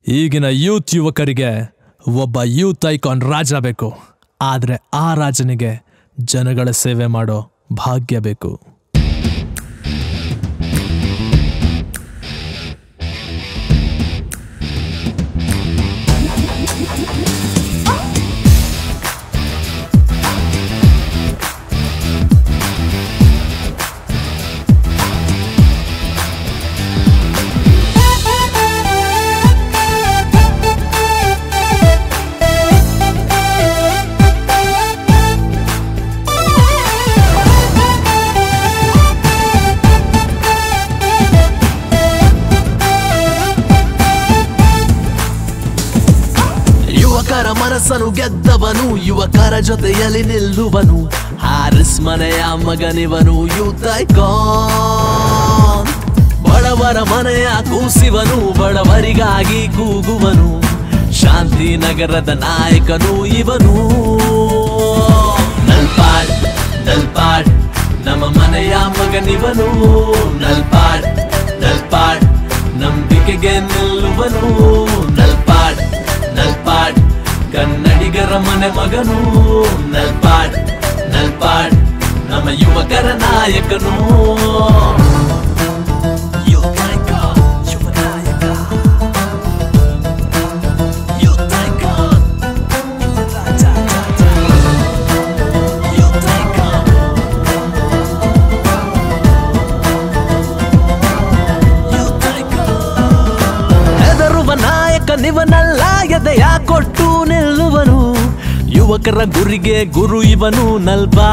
ಈಗಿನ ಯೂತ್ ಯುವಕರಿಗೆ ಒಬ್ಬ ಯೂತ್ ಐಕಾನ್ ರಾಜ ಬೇಕು ಆದರೆ ಆ ರಾಜನಿಗೆ ಜನಗಳ ಸೇವೆ ಮಾಡೋ ಭಾಗ್ಯ ಬೇಕು ಯುವಕರ ಮನಸ್ಸನ್ನು ಗೆದ್ದವನು ಯುವಕರ ಜೊತೆಯಲ್ಲಿ ನಿಲ್ಲುವನು ಹಾರಿಸ್ ಮನೆಯ ಮಗನಿವನು ಯೂತ್ ಐಕಾನ್ ಬಡವರ ಮನೆಯ ಕೂಸಿವನು ಬಡವರಿಗಾಗಿ ಕೂಗುವನು ಶಾಂತಿ ನಗರದ ನಾಯಕನು ಇವನು ನಲ್ಪಾಡ್ ನಲ್ಪಾಡ್ ನಮ್ಮ ಮನೆಯ ಮಗನಿವನು ನಲ್ಪಾಡ್ ನಲ್ಪಾಡ್ ನಂಬಿಕೆಗೆ ನಿಲ್ಲುವನು ನಲ್ಪಾಡ್ ನಲ್ಪಾಡ್ ಕನ್ನಡಿಗರ ಮನೆ ಮಗನು ನಲ್ಪಾಡ್ ನಲ್ಪಾಡ್ ನಮ್ಮ ಯುವಕರ ನಾಯಕನು ಯುವ ನಾಯಕ, ಯುವ ನಾಯಕ. ಯುವ ನಾಯಕ, ಯುವ ರಾಜ, ರಾಜ. ಯುವ ನಾಯಕ. ಯುವ ನಾಯಕ. ಹೆದರುವ ನಾಯಕನಿವನಲ್ಲ ಎದೆಯ ಕೊಟ್ಟು ನಿಲ್ಲುವನು ಯುವಕರ ಗುರಿಗೆ ಗುರು ಇವನು ನಲ್ಬಾ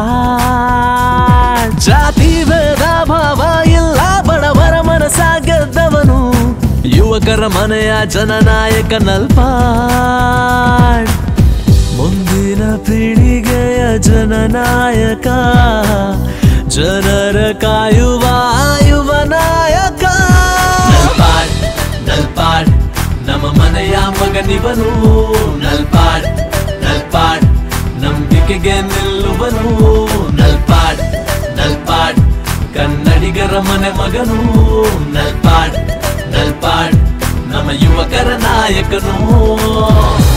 ಜಾತಿ ಭೇದ ಭಾವ ಇಲ್ಲ ಬಡವರ ಮನಸ ಗೆದ್ದವನು ಯುವಕರ ಮನೆಯ ಜನನಾಯಕ ನಲ್ಪಾಡ್ ಮುಂದಿನ ಪೀಳಿಗೆಯ ಜನನಾಯಕ ಜನರ ಕಾಯುವ ಯುವ ನಾಯಕ ನಲ್ಪಾಡ್ ನಲ್ಪಾಡ್ ನಮ್ಮ ಮನೆಯ ಮಗನಿವನು ನಲ್ಪಾಡ್ ನಲ್ಪಾಡ್ ನಂಬಿಕೆಗೆ ನಿಲ್ಲುವನು ನಲ್ಪಾಡ್ ನಲ್ಪಾಡ್ ಕನ್ನಡಿಗರ ಮನೆ ಮಗನು ನಲ್ಪಾಡ್ ನಲ್ಪಾಡ್ ನಮ್ಮ ಯುವಕರ ನಾಯಕನು